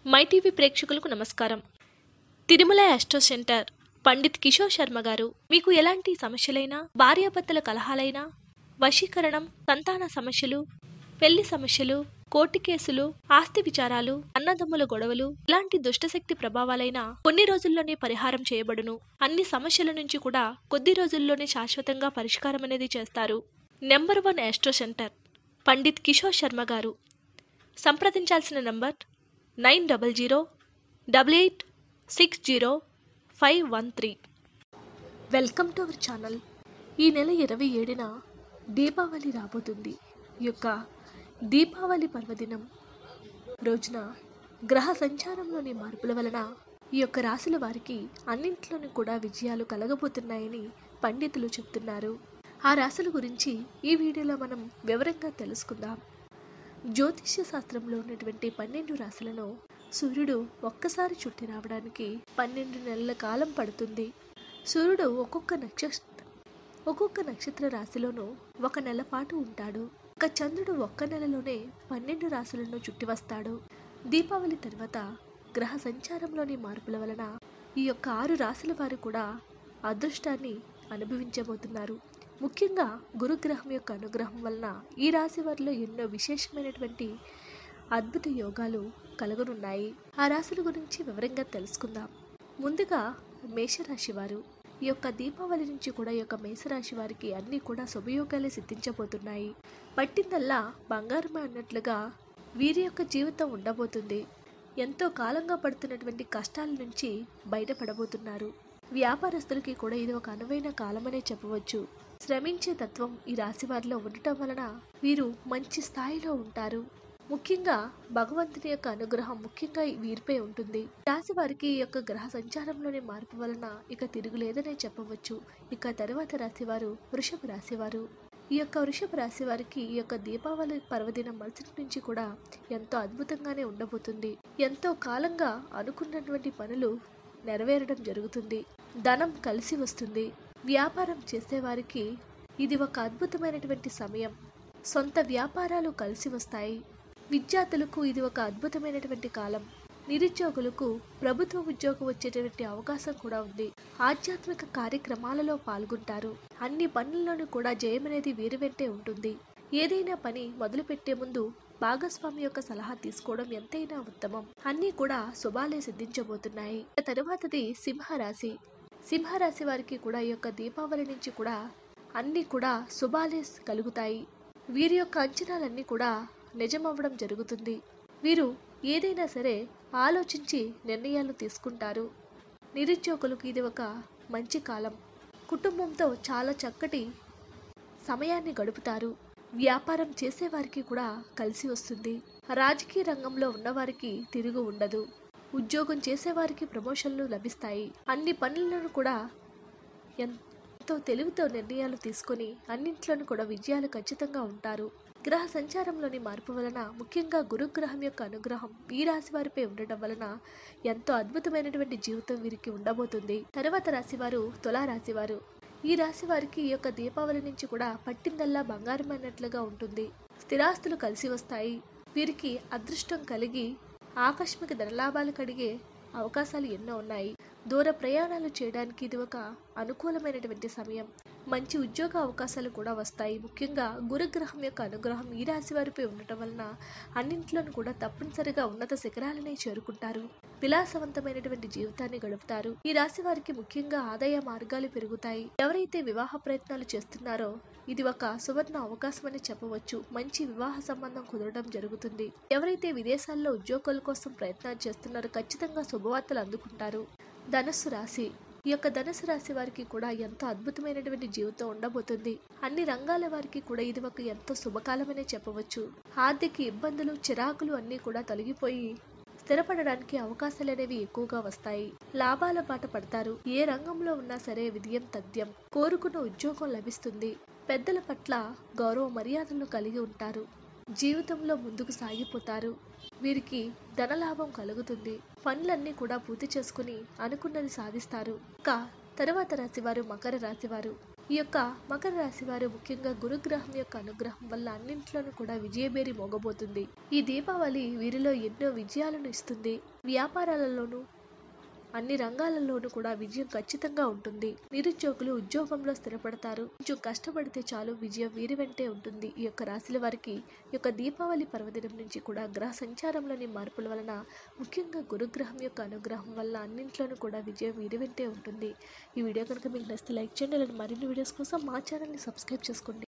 my TV ప్రేక్షకులకు నమస్కారం Tirumala astro centre Pandit Kishore Sharma garu మీకు ఎలాంటి సమస్యలైనా భార్యాభర్తల కలహాలైనా వశీకరణం సంతాన సమస్యలు పెళ్లి సమస్యలు కోర్టు కేసులు ఆస్తి విచారాలు అన్నదమ్ముల గొడవలు ఇలాంటి దుష్టశక్తి ప్రభావాలైన కొన్ని రోజుల్లోనే పరిహారం చేయబడును అన్ని సమస్యల నుంచి కూడా కొద్ది రోజుల్లోనే శాశ్వతంగా పరిష్కారం అనేది చేస్తారు number one astro centre Pandit Kishore Sharma garu సంప్రదించాల్సిన number nine double zero double eight six zero five one three welcome to our channel ఈ నెల ఇరవై ఏడున దీపావళి రాబోతుంది ఈ యొక్క దీపావళి పర్వదినం రోజున గ్రహ సంచారంలోని మార్పుల వలన ఈ యొక్క రాశుల వారికి అన్నింట్లోనూ కూడా విజయాలు కలగబోతున్నాయని పండితులు చెప్తున్నారు ఆ రాశుల గురించి ఈ వీడియోలో మనం వివరంగా తెలుసుకుందాం జ్యోతిష్య శాస్త్రంలో ఉన్నటువంటి పన్నెండు రాశులను సూర్యుడు ఒక్కసారి చుట్టి రావడానికి పన్నెండు నెలల కాలం పడుతుంది సూర్యుడు ఒక్కొక్క నక్షత్ర ఒక్కొక్క నక్షత్ర రాశిలోనూ ఒక నెల పాటు ఉంటాడు ఒక చంద్రుడు ఒక్క నెలలోనే పన్నెండు రాశులను చుట్టి వస్తాడు దీపావళి తర్వాత గ్రహ సంచారంలోని మార్పుల వలన ఈ యొక్క ఆరు రాశుల వారు కూడా అదృష్టాన్ని అనుభవించబోతున్నారు ముఖ్యంగా గురుగ్రహం యొక్క అనుగ్రహం వలన ఈ రాశి వారిలో ఎన్నో విశేషమైనటువంటి అద్భుత యోగాలు కలగనున్నాయి ఆ రాశుల గురించి వివరంగా తెలుసుకుందాం ముందుగా మేషరాశి వారు ఈ యొక్క దీపావళి నుంచి కూడా ఈ యొక్క మేషరాశి వారికి అన్నీ కూడా శుభయోగాలే సిద్ధించబోతున్నాయి పట్టిందల్లా బంగారమే అన్నట్లుగా వీరి యొక్క జీవితం ఉండబోతుంది ఎంతో కాలంగా పడుతున్నటువంటి కష్టాల నుంచి బయటపడబోతున్నారు వ్యాపారస్తులకి కూడా ఇది ఒక అనువైన కాలమనే చెప్పవచ్చు శ్రమించే తత్వం ఈ రాశి వారిలో ఉండటం వలన వీరు మంచి స్థాయిలో ఉంటారు ముఖ్యంగా భగవంతుని యొక్క అనుగ్రహం ముఖ్యంగా వీరిపై ఉంటుంది రాశి వారికి ఈ యొక్క గ్రహ సంచారంలోని మార్పు వలన ఇక తిరుగులేదనే చెప్పవచ్చు ఇక తర్వాత రాశి వారు వృషభ రాశి వారు ఈ యొక్క వృషభ రాశి వారికి ఈ యొక్క దీపావళి పర్వదినం మరుసటి నుంచి కూడా ఎంతో అద్భుతంగానే ఉండబోతుంది ఎంతో కాలంగా అనుకున్నటువంటి పనులు నెరవేరడం జరుగుతుంది ధనం కలిసి వస్తుంది వ్యాపారం చేసేవారికి ఇది ఒక అద్భుతమైనటువంటి సమయం సొంత వ్యాపారాలు కలిసి వస్తాయి విద్యార్థులకు ఇది ఒక అద్భుతమైనటువంటి కాలం నిరుద్యోగులకు ప్రభుత్వ ఉద్యోగం వచ్చేటటువంటి అవకాశం కూడా ఉంది ఆధ్యాత్మిక కార్యక్రమాలలో పాల్గొంటారు అన్ని పనుల్లోనూ కూడా జయం అనేది వీరి వెంటే ఉంటుంది ఏదైనా పని మొదలుపెట్టే ముందు భాగస్వామి యొక్క సలహా తీసుకోవడం ఎంతైనా ఉత్తమం అన్నీ కూడా శుభాలే సిద్ధించబోతున్నాయి ఇక తరువాతది సింహరాశి సింహరాశి వారికి కూడా ఈ యొక్క దీపావళి నుంచి కూడా అన్నీ కూడా శుభాలే కలుగుతాయి వీరి యొక్క అంచనాలన్నీ కూడా నిజమవ్వడం జరుగుతుంది వీరు ఏదైనా సరే ఆలోచించి నిర్ణయాలు తీసుకుంటారు నిరుద్యోగులకు ఇది ఒక మంచి కాలం కుటుంబంతో చాలా చక్కటి సమయాన్ని గడుపుతారు వ్యాపారం చేసేవారికి కూడా కలిసి వస్తుంది రాజకీయ రంగంలో ఉన్నవారికి తిరుగు ఉండదు ఉద్యోగం చేసేవారికి ప్రమోషన్లు లభిస్తాయి అన్ని పనులను కూడా ఎంతో తెలివితో నిర్ణయాలు తీసుకొని అన్నింట్లోనూ కూడా విజయాలు ఖచ్చితంగా ఉంటారు గ్రహ సంచారంలోని మార్పు వలన ముఖ్యంగా గురుగ్రహం యొక్క అనుగ్రహం ఈ రాశి వారిపై ఉండటం వలన ఎంతో అద్భుతమైనటువంటి జీవితం వీరికి ఉండబోతుంది తర్వాత రాశివారు తులా రాశివారు ఈ రాశి వారికి ఈ యొక్క దీపావళి నుంచి కూడా పట్టిందల్లా బంగారం అన్నట్లుగా ఉంటుంది స్థిరాస్తులు కలిసి వస్తాయి వీరికి అదృష్టం కలిగి ఆకస్మిక ధనలాభాలు కడిగే అవకాశాలు ఎన్నో ఉన్నాయి దూర ప్రయాణాలు చేయడానికి ఇది ఒక అనుకూలమైనటువంటి సమయం మంచి ఉద్యోగ అవకాశాలు కూడా వస్తాయి ముఖ్యంగా గురుగ్రహం యొక్క అనుగ్రహం ఈ రాశి వారిపై ఉండటం వలన అన్నింట్లోనూ కూడా తప్పనిసరిగా ఉన్నత శిఖరాలనే చేరుకుంటారు విలాసవంతమైనటువంటి జీవితాన్ని గడుపుతారు ఈ రాశి వారికి ముఖ్యంగా ఆదాయ మార్గాలు పెరుగుతాయి ఎవరైతే వివాహ ప్రయత్నాలు చేస్తున్నారో ఇది ఒక సువర్ణ అవకాశం అని చెప్పవచ్చు మంచి వివాహ సంబంధం కుదరడం జరుగుతుంది ఎవరైతే విదేశాల్లో ఉద్యోగాల కోసం ప్రయత్నాలు చేస్తున్నారో ఖచ్చితంగా శుభవార్తలు అందుకుంటారు ధనుస్సు రాశి ఈ యొక్క ధనుసు రాశి వారికి కూడా ఎంతో అద్భుతమైనటువంటి జీవితం ఉండబోతుంది అన్ని రంగాల వారికి కూడా ఇది ఒక ఎంతో శుభకాలమనే చెప్పవచ్చు ఆర్థిక ఇబ్బందులు చిరాకులు అన్నీ కూడా తొలగిపోయి స్థిరపడడానికి అవకాశాలు అనేవి ఎక్కువగా వస్తాయి లాభాల బాట పడతారు ఏ రంగంలో ఉన్నా సరే విజయం తథ్యం కోరుకున్న ఉద్యోగం లభిస్తుంది పెద్దల పట్ల గౌరవ మర్యాదలను కలిగి ఉంటారు జీవితంలో ముందుకు సాగిపోతారు వీరికి ధనలాభం కలుగుతుంది పనులన్నీ కూడా పూర్తి చేసుకుని అనుకున్నది సాధిస్తారు ఇంకా తరువాత రాశివారు మకర రాశివారు ఈ యొక్క మకర రాశి వారు ముఖ్యంగా గురుగ్రహం యొక్క అనుగ్రహం వల్ల అన్నింట్లోనూ కూడా విజయబేరి మోగబోతుంది ఈ దీపావళి వీరిలో ఎన్నో విజయాలను ఇస్తుంది వ్యాపారాలలోనూ అన్ని రంగాలలోనూ కూడా విజయం ఖచ్చితంగా ఉంటుంది నిరుద్యోగులు ఉద్యోగంలో స్థిరపడతారు కొంచెం కష్టపడితే చాలు విజయం వీరి వెంటే ఉంటుంది ఈ యొక్క రాశుల వారికి ఈ యొక్క దీపావళి పర్వదినం నుంచి కూడా గ్రహ సంచారంలోని మార్పుల వలన ముఖ్యంగా గురుగ్రహం యొక్క అనుగ్రహం వల్ల అన్నింట్లోనూ కూడా విజయం వీరి వెంటే ఉంటుంది ఈ వీడియో కనుక మీకు నచ్చితే లైక్ చేయండి అలాంటి మరిన్ని వీడియోస్ కోసం మా ఛానల్ని సబ్స్క్రైబ్ చేసుకోండి